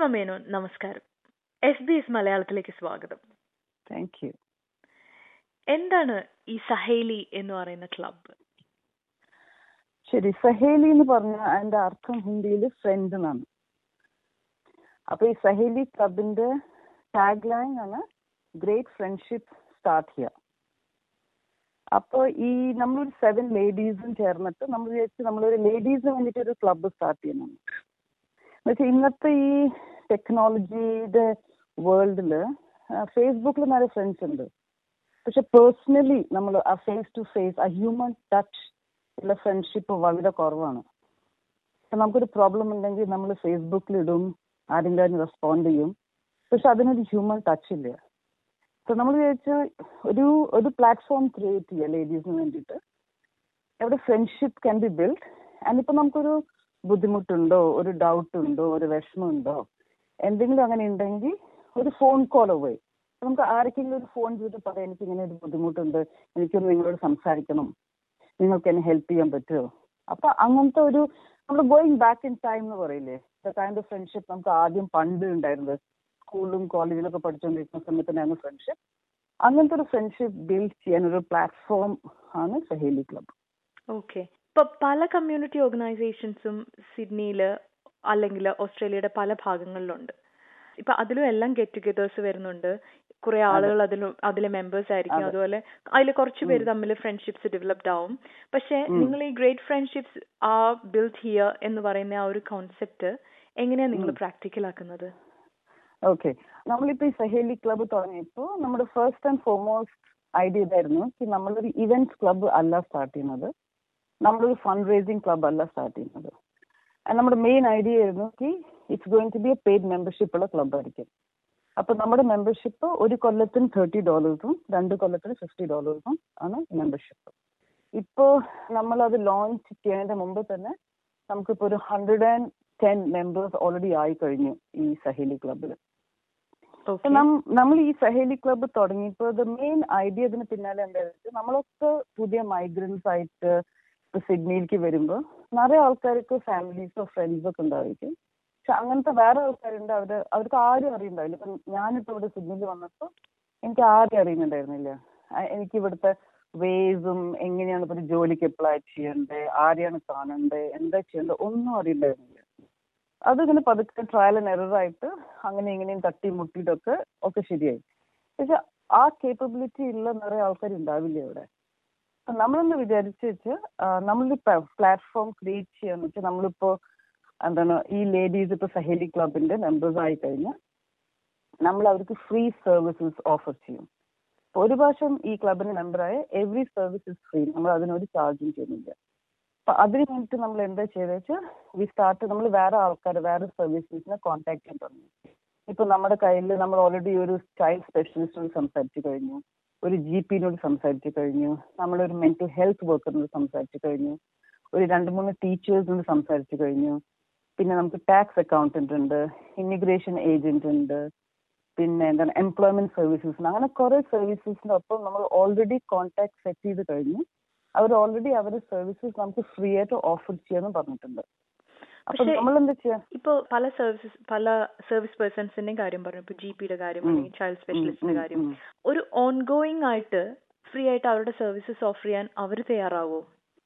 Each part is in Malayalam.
പൂർണിമ മേനോൻ നമസ്കാരം എസ് ബി എസ് മലയാളത്തിലേക്ക് സ്വാഗതം താങ്ക് യു എന്താണ് ഈ സഹേലി എന്ന് പറയുന്ന ക്ലബ്ബ് ശരി സഹേലി എന്ന് പറഞ്ഞ അതിന്റെ അർത്ഥം ഹിന്ദിയിൽ ഫ്രണ്ട് എന്നാണ് അപ്പൊ ഈ സഹേലി ക്ലബിന്റെ ടാഗ് ലൈൻ ആണ് ഗ്രേറ്റ് ഫ്രണ്ട്ഷിപ്പ് സ്റ്റാർട്ട് ഹിയർ അപ്പോൾ ഈ നമ്മളൊരു സെവൻ ലേഡീസും ചേർന്നിട്ട് നമ്മൾ വിചാരിച്ച് നമ്മളൊരു ലേഡീസിന് വേണ്ടിയിട്ട് ഒരു ക്ലബ്ബ് സ്റ്റാർട്ട് ചെയ്യണം എന്നുവെച്ചാൽ ഇന്നത്തെ ഈ ടെക്നോളജിയുടെ വേൾഡിൽ ഫേസ്ബുക്കിൽ നല്ല ഫ്രണ്ട്സ് ഉണ്ട് പക്ഷെ പേഴ്സണലി നമ്മൾ ആ ഫേസ് ടു ഫേസ് ആ ഹ്യൂമൻ ടച്ച് ഉള്ള ഫ്രണ്ട്ഷിപ്പ് വളരെ കുറവാണ് അപ്പൊ നമുക്കൊരു പ്രോബ്ലം ഉണ്ടെങ്കിൽ നമ്മൾ ഫേസ്ബുക്കിൽ ഇടും ആരെങ്കിലും റെസ്പോണ്ട് ചെയ്യും പക്ഷെ അതിനൊരു ഹ്യൂമൻ ടച്ച് ഇല്ല അപ്പൊ നമ്മൾ വിചാരിച്ചു ഒരു ഒരു പ്ലാറ്റ്ഫോം ക്രിയേറ്റ് ചെയ്യുക ലേഡീസിന് വേണ്ടിയിട്ട് എവിടെ friendship can be build and ഇപ്പൊ നമുക്കൊരു ബുദ്ധിമുട്ടുണ്ടോ ഒരു ഡൗട്ട് ഉണ്ടോ ഒരു വിഷമമുണ്ടോ എന്തെങ്കിലും അങ്ങനെ ഉണ്ടെങ്കിൽ ഒരു ഫോൺ കോൾ പോയി നമുക്ക് ആർക്കെങ്കിലും ഒരു ഫോൺ ചെയ്തിട്ട് പറയാം എനിക്ക് ഇങ്ങനെ ഒരു ബുദ്ധിമുട്ടുണ്ട് എനിക്കൊന്ന് നിങ്ങളോട് സംസാരിക്കണം നിങ്ങൾക്ക് എന്നെ ഹെൽപ്പ് ചെയ്യാൻ പറ്റുമോ അപ്പൊ അങ്ങനത്തെ ഒരു നമ്മൾ ഗോയിങ് ബാക്ക് ഇൻ ടൈം എന്ന് പറയില്ലേ ദ കൈൻഡ് ഓഫ് ഫ്രണ്ട്ഷിപ്പ് നമുക്ക് ആദ്യം പണ്ട് ഉണ്ടായിരുന്നത് സ്കൂളിലും കോളേജിലൊക്കെ പഠിച്ചുകൊണ്ടിരിക്കുന്ന സമയത്തുണ്ടായിരുന്ന ഫ്രണ്ട്ഷിപ്പ് അങ്ങനത്തെ ഒരു ഫ്രണ്ട്ഷിപ്പ് ബിൽഡ് ചെയ്യാൻ ഒരു പ്ലാറ്റ്ഫോം ആണ് സഹേലി ക്ലബ് ഓക്കെ ഇപ്പൊ പല കമ്മ്യൂണിറ്റി ഓർഗനൈസേഷൻസും സിഡ്നിയില് അല്ലെങ്കിൽ ഓസ്ട്രേലിയയുടെ പല ഭാഗങ്ങളിലുണ്ട് ഇപ്പൊ അതിലും എല്ലാം ഗെറ്റ് ടുഗദേഴ്സ് വരുന്നുണ്ട് കുറെ ആളുകൾ അതിൽ അതിലെ മെമ്പേഴ്സ് ആയിരിക്കും അതുപോലെ അതിൽ കുറച്ച് പേര് തമ്മിൽ ഫ്രണ്ട്ഷിപ്സ് ഡെവലപ്ഡ് ആവും പക്ഷെ നിങ്ങൾ ഈ ഗ്രേറ്റ് ഫ്രണ്ട്ഷിപ്സ് ആ ബിൽഡ് ഹിയർ എന്ന് പറയുന്ന ആ ഒരു കോൺസെപ്റ്റ് എങ്ങനെയാണ് നിങ്ങൾ പ്രാക്ടിക്കൽ ആക്കുന്നത് ഓക്കെ നമ്മളിപ്പോ ഈ സഹേലി ക്ലബ്ബ് തുടങ്ങിയപ്പോൾ നമ്മുടെ ഫസ്റ്റ് ആൻഡ് ഫോർമോസ്റ്റ് ഐഡിയ ഇതായിരുന്നു നമ്മളൊരു ഇവന്റ്സ് ക്ലബ്ബ് അല്ല സ്റ്റാർട്ട് ചെയ്യുന്നത് നമ്മളൊരു ഫണ്ട് റേസിംഗ് ക്ലബ്ബ് അല്ല സ്റ്റാർട്ട് ചെയ്യുന്നത് നമ്മുടെ മെയിൻ ഐഡിയ ആയിരുന്നു കി it's going to be a paid membership ഉള്ള ക്ലബ്ബ് ആയിരിക്കും അപ്പൊ നമ്മുടെ മെമ്പർഷിപ്പ് ഒരു കൊല്ലത്തിന് തേർട്ടി ഡോളേഴ്സും രണ്ട് കൊല്ലത്തിന് ഫിഫ്റ്റി ഡോളേഴ്സും ആണ് മെമ്പർഷിപ്പ് ഇപ്പോ നമ്മൾ അത് ലോഞ്ച് ചെയ്യുന്നതിന് മുമ്പ് തന്നെ നമുക്കിപ്പോ ഒരു hundred and ten members already ആയി കഴിഞ്ഞു ഈ സഹേലി ക്ലബിൽ നമ്മൾ ഈ സഹേലി ക്ലബ്ബ് തുടങ്ങിയപ്പോൾ ദ മെയിൻ ഐഡിയ ഇതിന് പിന്നാലെ എന്താണെന്ന് വെച്ചാൽ നമ്മളൊക്കെ പുതിയ മൈഗ്രൻസ് ആയിട്ട് ഇപ്പൊ സിഡ്നിയിലേക്ക് വരുമ്പോൾ നിറയെ ആൾക്കാർക്ക് ഫാമിലീസോ ഫ്രണ്ട്സോ ഒക്കെ ഉണ്ടായിരിക്കും പക്ഷെ അങ്ങനത്തെ വേറെ ആൾക്കാരുണ്ട് അവര് അവർക്ക് ആരും അറിയണ്ടാവില്ല ഇപ്പൊ ഞാനിപ്പോ ഇവിടെ സിഡ്നിയിൽ വന്നപ്പോൾ എനിക്ക് ആരും അറിയുന്നുണ്ടായിരുന്നില്ല എനിക്ക് ഇവിടുത്തെ വേസും എങ്ങനെയാണ് ഇപ്പൊ ജോലിക്ക് അപ്ലൈ ചെയ്യണ്ടേ ആരെയാണ് കാണണ്ടേ എന്താ ചെയ്യണ്ടേ ഒന്നും അറിയണ്ടായിരുന്നില്ല അതിങ്ങനെ പതുക്കെ ട്രയൽ ആൻഡ് എറർ ആയിട്ട് അങ്ങനെ ഇങ്ങനെയും തട്ടി മുട്ടിയിട്ടൊക്കെ ഒക്കെ ശരിയായി പക്ഷെ ആ കേപ്പബിലിറ്റി ഉള്ള നിറയെ ആൾക്കാർ ഉണ്ടാവില്ല ഇവിടെ നമ്മളെന്ന് വിചാരിച്ചു വെച്ച് നമ്മളൊരു പ്ലാറ്റ്ഫോം ക്രിയേറ്റ് ചെയ്യാന്ന് വെച്ചാൽ നമ്മളിപ്പോ എന്താണ് ഈ ലേഡീസ് ഇപ്പൊ സഹേലി ക്ലബിന്റെ മെമ്പേഴ്സ് ആയി കഴിഞ്ഞാൽ നമ്മൾ അവർക്ക് ഫ്രീ സർവീസസ് ഓഫർ ചെയ്യും ഒരു പ്രാവശ്യം ഈ ക്ലബിന് മെമ്പറായ എവറി സർവീസ് ഇസ് ഫ്രീ നമ്മൾ അതിനൊരു ചാർജും ചെയ്യുന്നില്ല അപ്പൊ അതിന് വേണ്ടിയിട്ട് നമ്മൾ എന്താ ചെയ്തത് വെച്ചാൽ വി സ്റ്റാർട്ട് നമ്മൾ വേറെ ആൾക്കാർ വേറെ സർവീസസിനെ കോൺടാക്ട് ചെയ്യാൻ തുടങ്ങി ഇപ്പൊ നമ്മുടെ കയ്യിൽ നമ്മൾ ഓൾറെഡി ഒരു ചൈൽഡ് സ്പെഷ്യലിസ്റ്റിനോട് സംസാരിച്ചു കഴിഞ്ഞു ഒരു ജി പിനോട് സംസാരിച്ചു കഴിഞ്ഞു നമ്മളൊരു മെന്റൽ ഹെൽത്ത് വർക്കറിനോട് സംസാരിച്ചു കഴിഞ്ഞു ഒരു രണ്ട് മൂന്ന് ടീച്ചേഴ്സിനോട് സംസാരിച്ചു കഴിഞ്ഞു പിന്നെ നമുക്ക് ടാക്സ് അക്കൗണ്ടന്റ് ഉണ്ട് ഇമിഗ്രേഷൻ ഏജന്റ് ഉണ്ട് പിന്നെ എന്താണ് എംപ്ലോയ്മെന്റ് സർവീസസ് അങ്ങനെ കുറെ സർവീസസിന്റെ ഒപ്പം നമ്മൾ ഓൾറെഡി കോൺടാക്ട് സെറ്റ് ചെയ്ത് കഴിഞ്ഞു അവർ ഓൾറെഡി അവരുടെ സർവീസസ് നമുക്ക് ഫ്രീ ആയിട്ട് ഓഫർ ചെയ്യാന്ന് പറഞ്ഞിട്ടുണ്ട് അപ്പൊ നമ്മൾ എന്താ ചെയ്യാ ഇപ്പൊ പല സർവീസസ് പല സർവീസ് പേഴ്സൺസിന്റെയും കാര്യം പറഞ്ഞു ഇപ്പൊ ജി പിയുടെ കാര്യം അല്ലെങ്കിൽ ചൈൽഡ് സ്പെഷ്യലിസ്റ്റിന്റെ കാര്യം ഒരു ഓൺഗോയിങ് ആയിട്ട് ഫ്രീ ആയിട്ട് അവരുടെ സർവീസസ് ഓഫർ ചെയ്യാൻ അവർ തയ്യാറാവോ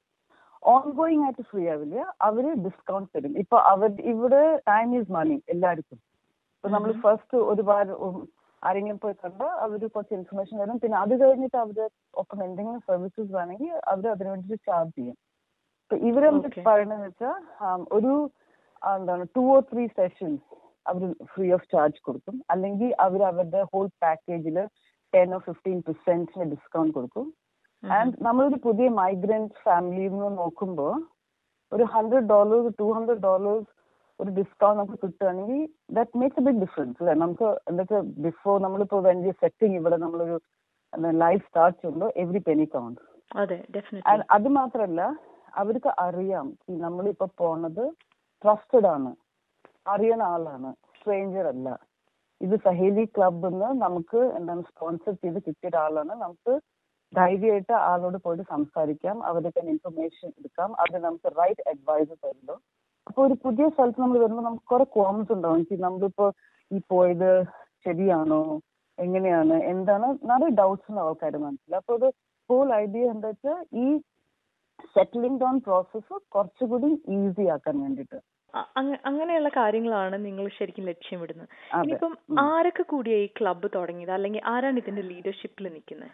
ഓൺഗോയിങ് ആയിട്ട് ഫ്രീ ആവില്ല അവര് ഡിസ്കൗണ്ട് തരും ഇപ്പൊ അവർ ഇവിടെ ടൈം ഈസ് മണി എല്ലാവർക്കും ഇപ്പൊ നമ്മൾ ഫസ്റ്റ് ഒരുപാട് ആരെങ്കിലും പോയി കണ്ടാൽ അവർ കുറച്ച് ഇൻഫർമേഷൻ തരും പിന്നെ അത് കഴിഞ്ഞിട്ട് അവര് ഒപ്പം എന്തെങ്കിലും സർവീസസ് വേണമെങ്കിൽ അവർ അതിനു വേണ്ടിയിട്ട് ചാർജ് ചെയ്യും ഇപ്പൊ ഇവരെന്ത് പറയുന്നത് വെച്ചാൽ ഒരു എന്താണ് ടു ഓർ ത്രീ സെഷൻസ് അവർ ഫ്രീ ഓഫ് ചാർജ് കൊടുക്കും അല്ലെങ്കിൽ അവർ അവരുടെ ഹോൾ പാക്കേജിൽ ടെൻ ഓർ ഫിഫ്റ്റീൻ പെർസെന്റിന് ഡിസ്കൗണ്ട് കൊടുക്കും ആൻഡ് നമ്മളൊരു പുതിയ മൈഗ്രന്റ് ഫാമിലിയിൽ നിന്ന് നോക്കുമ്പോൾ ഒരു hundred dollars two hundred dollars ഒരു ഡിസ്കൗണ്ട് നമുക്ക് കിട്ടുകയാണെങ്കിൽ that makes a big difference അല്ലെ നമുക്ക് എന്താ വെച്ചാൽ ബിഫോർ നമ്മളിപ്പോ വലിയ സെറ്റിംഗ് ഇവിടെ നമ്മളൊരു ലൈഫ് സ്റ്റാർട്ട് ചെയ്യുമ്പോൾ എവറി പെനി കൗണ്ട് അതെ അത് മാത്രമല്ല അവർക്ക് അറിയാം നമ്മളിപ്പോ പോണത് ട്രസ്റ്റഡ് ആണ് അറിയുന്ന ആളാണ് സ്ട്രേഞ്ചർ അല്ല ഇത് സഹേലി ക്ലബ് എന്ന് നമുക്ക് എന്താണ് സ്പോൺസർ ചെയ്ത് കിട്ടിയ ഒരാളാണ് നമുക്ക് ധൈര്യമായിട്ട് ആളോട് പോയിട്ട് സംസാരിക്കാം അവരുടെ ഇൻഫർമേഷൻ എടുക്കാം അത് നമുക്ക് റൈറ്റ് അഡ്വൈസ് തരുന്നു അപ്പൊ ഒരു പുതിയ സ്ഥലത്ത് നമ്മൾ വരുമ്പോൾ നമുക്ക് കുറെ ക്വാംസ് ഉണ്ടാവും എനിക്ക് നമ്മളിപ്പോ ഈ പോയത് ശരിയാണോ എങ്ങനെയാണ് എന്താണ് നിറയെ ഡൗട്ട്സ് ഉണ്ട് ആൾക്കാർ മനസ്സിൽ അപ്പൊ ഒരു ഹോൾ ഐഡിയ എന്താ വെച്ചാൽ ഈ സെറ്റിലിംഗ് ഡൗൺ പ്രോസസ്സ് കുറച്ചുകൂടി ഈസി ആക്കാൻ വേണ്ടിയിട്ട് അ- അങ്ങ- അങ്ങനെയുള്ള കാര്യങ്ങളാണ് നിങ്ങൾ ശരിക്കും ലക്ഷ്യമിടുന്നത് അതെ. ഇനിയിപ്പം ഉം. ആരൊക്കെ കൂടിയ ഈ ക്ലബ്ബ് തുടങ്ങിയത് അല്ലെങ്കിൽ ആരാണ് ഇതിന്റെ ലീഡർഷിപ്പിൽ നിൽക്കുന്നത്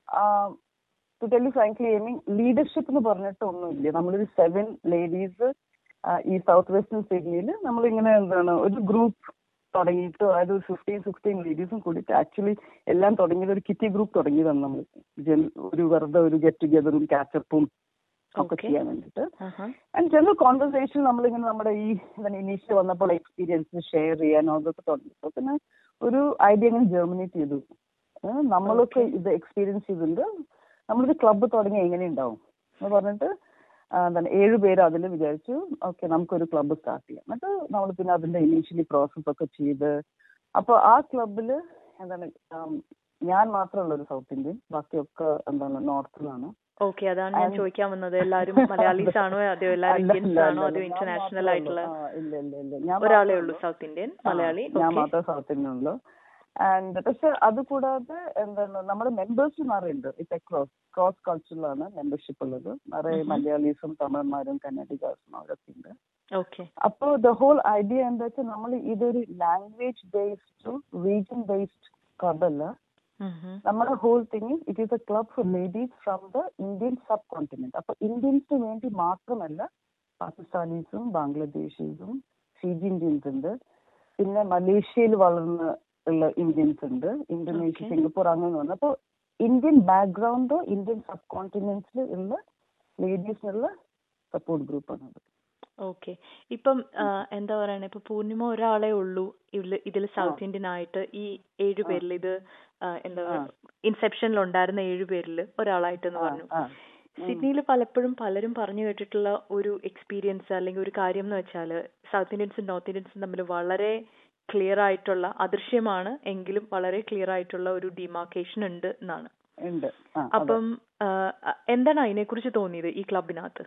to tell frankly I mean leadership എന്ന് പറഞ്ഞിട്ട് ഒന്നുമില്ല നമ്മളൊരു സെവൻ ലേഡീസ് ഈ സൗത്ത് വെസ്റ്റേൺ സിഡ്നിയിൽ നമ്മളിങ്ങനെ എന്താണ് ഒരു ഗ്രൂപ്പ് തുടങ്ങിയിട്ട് അതായത് ഒരു ഫിഫ്റ്റീൻ സിക്സ്റ്റീൻ ലേഡീസും കൂടിയിട്ട് ആക്ച്വലി എല്ലാം തുടങ്ങിയത് ഒരു കിറ്റി ഗ്രൂപ്പ് തുടങ്ങിയതാണ് നമ്മൾ ജൻ- ഒരു വെറുതെ ഒരു ഗെറ്റ് ടുഗെദറും കാച്ചപ്പും ഒക്കെ Okay. ചെയ്യാൻ വേണ്ടിയിട്ട് ആഹാ. ആൻഡ് ജനറൽ കോൺവെർസേഷൻ നമ്മളിങ്ങനെ നമ്മുടെ ഈ ഇനീഷ്യൽ വന്നപ്പോൾ എക്സ്പീരിയൻസ് ഷെയർ ചെയ്യാനോ അതൊക്കെ തുടങ്ങിയപ്പോൾ പിന്നെ ഒരു ഐഡിയ ഇങ്ങനെ ജെർമിനേറ്റ് ചെയ്തു ഏഹ് നമ്മളൊക്കെ ഇത് എക്സ്പീരിയൻസ് ചെയ്തിട്ടുണ്ട് നമ്മളൊരു ക്ലബ്ബ് തുടങ്ങി എങ്ങനെ ഉണ്ടാവും എന്ന് പറഞ്ഞിട്ട് ആ, എന്താണ് ഏഴ് പേര് അതിൽ വിചാരിച്ചു ഓക്കെ നമുക്കൊരു ക്ലബ്ബ് സ്റ്റാർട്ട് ചെയ്യാം എന്നിട്ട് നമ്മൾ പിന്നെ അതിന്റെ ഇനീഷ്യലി പ്രോസസ് ഒക്കെ ചെയ്ത് അപ്പൊ ആ ക്ലബിൽ എന്താണ് ആം, ഞാൻ മാത്രമുള്ള ഒരു സൗത്ത് ഇന്ത്യൻ ബാക്കിയൊക്കെ എന്താണ് നോർത്തിലാണ് ഓക്കെ അതാണ് ഞാൻ And- ചോദിക്കാൻ വന്നത് എല്ലാവരും മലയാളീസ് ആണോ അതോ എല്ലാവരും അല്ല, ഇന്ത്യൻസ് അല്ല, ആണോ അല്ല, അതോ ഞാൻ ഇന്റർനാഷണൽ മാത്രമേ ആയിട്ടുള്ള ഉള്ളൂ. ആ, ഇല്ല ഇല്ല ഇല്ല ഞാൻ ഒരാളെ മാത്രമേ ഉള്ളൂ ഉള്ളൂ. സൗത്ത് ഇന്ത്യൻ ആ, മലയാളി ഞാൻ ഓക്കെ മാത്രമേ സൗത്ത് ഇന്ത്യൻ ഉള്ളൂ ആൻഡ് പക്ഷെ അത് കൂടാതെ എന്താണ് നമ്മുടെ മെമ്പേഴ്സ് നിറയെ ഉണ്ട് ഇപ്പൊ ക്രോസ് ക്രോസ് കൾച്ചറിലാണ് മെമ്പർഷിപ്പ് ഉള്ളത് നിറയെ Mhm. മലയാളീസും തമിഴന്മാരും കന്നഡിഗാസും അവരൊക്കെ ഉണ്ട് ഓക്കെ അപ്പോൾ ദ ഹോൾ ഐഡിയ എന്താ വെച്ചാൽ നമ്മൾ ഇതൊരു language based region based club അല്ല നമ്മുടെ whole thing it is a club for ladies from the Indian subcontinent അപ്പൊ ഇന്ത്യൻസിന് വേണ്ടി മാത്രമല്ല പാകിസ്ഥാനീസും ബംഗ്ലാദേശീസും ഫിജി ഇന്ത്യൻസ് ഉണ്ട് പിന്നെ മലേഷ്യയിൽ വളർന്ന് ഉള്ള ഇന്ത്യൻസ് ഉണ്ട് ഇന്തോനേഷ്യ Okay. സിംഗപ്പൂർ അങ്ങനെ വന്നു അപ്പോൾ ഇന്ത്യൻ ബാക്ക്ഗ്രൗണ്ടോ ഇന്ത്യൻ സബ് കോണ്ടിനെന്റ്സിൽ ഉള്ള ലേഡീസിനുള്ള സപ്പോർട്ട് ഗ്രൂപ്പാണ് അത് ഓക്കെ ഇപ്പം ആ, എന്താ പറയണേ ഇപ്പൊ പൂർണിമ ഒരാളെ ഉള്ളൂ ഇതില് ഇതിൽ സൗത്ത് ഇന്ത്യൻ ആയിട്ട് ഈ ഏഴു ആ. പേരിൽ ഇത് ആ, എന്താ ആ. ഇൻസെപ്ഷനിൽ ഉണ്ടായിരുന്ന ഏഴു പേരിൽ ഒരാളായിട്ടെന്ന് ആ, പറഞ്ഞു ആ. ഉം. സിഡ്നിയിൽ പലപ്പോഴും പലരും പറഞ്ഞു കേട്ടിട്ടുള്ള ഒരു എക്സ്പീരിയൻസ് അല്ലെങ്കിൽ ഒരു കാര്യം എന്ന് വെച്ചാൽ സൗത്ത് ഇന്ത്യൻസും നോർത്ത് ഇന്ത്യൻസും തമ്മിൽ വളരെ ക്ലിയർ ആയിട്ടുള്ള അദൃശ്യമാണ് എങ്കിലും വളരെ ക്ലിയർ ആയിട്ടുള്ള ഒരു ഡിമാർക്കേഷൻ ഉണ്ട് എന്നാണ് ഉണ്ട് ആ, അതെ. അപ്പം ആ, എന്താണ് അതിനെക്കുറിച്ച് തോന്നിയത് ഈ ക്ലബിനകത്ത്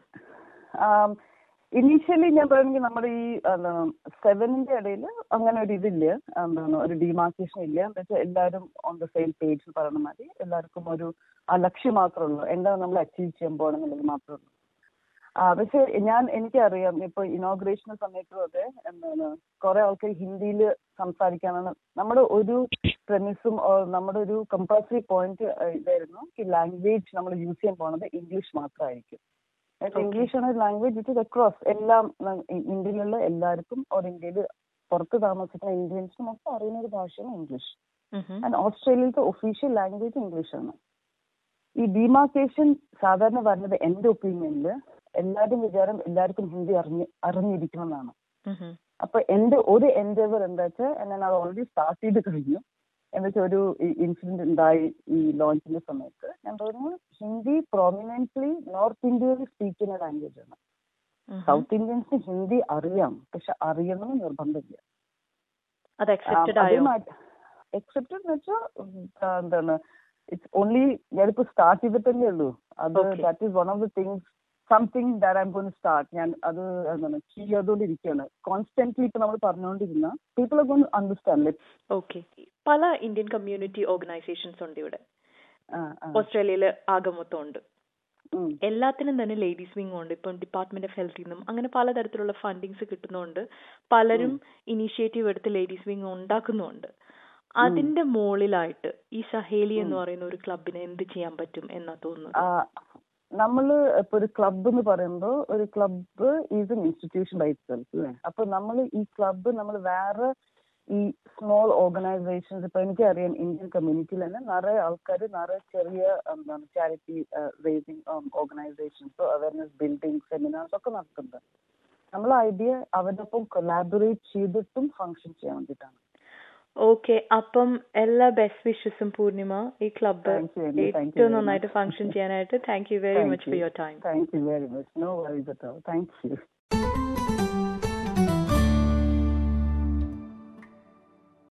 ഇനീഷ്യലി ഞാൻ പറയുകയാണെങ്കിൽ നമ്മുടെ ഈ എന്താണ് സെവനിന്റെ ഇടയിൽ അങ്ങനെ ഒരു ഇതില്ല എന്താണ് ഒരു ഡിമാർക്കേഷൻ ഇല്ല എന്താ വെച്ചാൽ എല്ലാവരും ഓൺ ദ സെയിം പേജ് പറയണ മതി എല്ലാവർക്കും ഒരു ആ ലക്ഷ്യം മാത്രമേ ഉള്ളൂ എന്താണ് നമ്മൾ അച്ചീവ് ചെയ്യാൻ പോകണമെന്നുള്ളത് മാത്രമേ ഉള്ളൂ ആ പക്ഷെ ഞാൻ എനിക്കറിയാം ഇപ്പൊ ഇനോഗ്രേഷൻ സമയത്തും അതെ എന്താണ് കുറെ ആൾക്കാർ ഹിന്ദിയിൽ സംസാരിക്കാനാണ് നമ്മുടെ ഒരു പ്രമിസും നമ്മുടെ ഒരു കമ്പൾസറി പോയിന്റ് ഇതായിരുന്നു ഈ ലാംഗ്വേജ് നമ്മൾ യൂസ് ചെയ്യാൻ പോണത് ഇംഗ്ലീഷ് മാത്രമായിരിക്കും Okay. ഇംഗ്ലീഷ് ആണ് ലാംഗ്വേജ് ഇറ്റ് ഇസ് അക്രോസ് എല്ലാം ന- ഇ- ഇന്ത്യയിലുള്ള എല്ലാവർക്കും ഒരു ഇന്ത്യയിൽ പുറത്ത് താമസിക്കുന്ന ഇന്ത്യൻസിനും ഒക്കെ അറിയുന്ന ഒരു ഭാഷയാണ് ഇംഗ്ലീഷ് ആൻഡ് ഓസ്ട്രേലിയയിലത്തെ ഒഫീഷ്യൽ ലാംഗ്വേജ് ഇംഗ്ലീഷ് ആണ് ഈ ഡിമാർക്കേഷൻ സാധാരണ വരുന്നത് എന്റെ ഒപ്പീനിയനിൽ എല്ലാവരും വിചാരം എല്ലാവർക്കും ഹിന്ദി അറിഞ്ഞ് അറിഞ്ഞിരിക്കണം എന്നാണ് അപ്പൊ എന്റെ ഒരു എൻഡേവർ എന്താ വെച്ചാൽ ഞാൻ അത് ഓൾറെഡി സ്റ്റാർട്ട് ചെയ്ത് കഴിഞ്ഞു എന്താ വെച്ചാൽ ഒരു ഇൻസിഡന്റ് ഉണ്ടായി ഈ ലോഞ്ചിന്റെ സമയത്ത് ഞാൻ പറഞ്ഞു ഹിന്ദി പ്രോമിനന്റ്ലി നോർത്ത് ഇന്ത്യയിൽ സ്പീക്ക് ചെയ്യുന്ന ലാംഗ്വേജ് ആണ് സൗത്ത് ഇന്ത്യൻസിന് ഹിന്ദി അറിയാം പക്ഷെ അറിയണമെന്ന് നിർബന്ധമില്ല അത് അക്സെപ്റ്റഡ് ആയോ എക്സെപ്റ്റഡ് എന്ന് വെച്ചാൽ എന്താണ് ഇറ്റ്സ് ഓൺലി ഞാനിപ്പോ സ്റ്റാർട്ട് ചെയ്തിട്ടല്ലേ ഉള്ളൂ അത് Okay. That is one of the things something that I'm gonna start ഞാൻ അത് എന്താണ് ചെയ്യാതുകൊണ്ടിരിക്കുകയാണ് കോൺസ്റ്റന്റ്ലി ഇപ്പൊ നമ്മൾ പറഞ്ഞുകൊണ്ടിരുന്ന people are gonna understand okay പല ഇന്ത്യൻ കമ്മ്യൂണിറ്റി ഓർഗനൈസേഷൻസ് ഉണ്ട് ഇവിടെ ഓസ്ട്രേലിയയിൽ ആകെ മൊത്തം ഉണ്ട് എല്ലാത്തിനും തന്നെ ലേഡീസ് വിങ് ഉണ്ട് ഇപ്പം ഡിപ്പാർട്ട്മെന്റ് ഓഫ് ഹെൽത്തിൽ നിന്നും അങ്ങനെ പലതരത്തിലുള്ള ഫണ്ടിങ്സ് കിട്ടുന്നുണ്ട് പലരും ഇനീഷ്യേറ്റീവ് എടുത്ത് ലേഡീസ് വിങ് ഉണ്ടാക്കുന്നുണ്ട് അതിന്റെ മുകളിലായിട്ട് ഈ സഹേലി എന്ന് പറയുന്ന ഒരു ക്ലബിന് എന്ത് ചെയ്യാൻ പറ്റും എന്നാ തോന്നുന്നത് നമ്മള് ഇപ്പൊ ഒരു ക്ലബ്ബ് എന്ന് പറയുമ്പോൾ ഒരു club is an institution by itself അല്ലേ അപ്പൊ നമ്മൾ ഈ ക്ലബ്ബ് നമ്മൾ വേറെ ഈ സ്മോൾ ഓർഗനൈസേഷൻസ് ഇപ്പൊ എനിക്കറിയാം ഇന്ത്യൻ കമ്മ്യൂണിറ്റിയിൽ തന്നെ നിറയെ ആൾക്കാർ നിറയെ ചെറിയ എന്താണ് charity raising organisations awareness building seminars ഒക്കെ നടത്തുന്നുണ്ട് നമ്മളെ ഐഡിയ അവരുടെ ഒപ്പം കൊലാബറേറ്റ് ചെയ്തിട്ടും ഫങ്ഷൻ ചെയ്യാൻ വേണ്ടിയിട്ടാണ് ഓക്കെ അപ്പം എല്ലാ ബെസ്റ്റ് വിഷസും പൂർണിമ ഈ club Thank you, Amy. Thank you ഏറ്റവും very നന്നായിട്ട് much. ഫങ്ഷൻ ചെയ്യാനായിട്ട് thank you very Thank much for you. Your time Thank you very much. No worries at all. Thank you.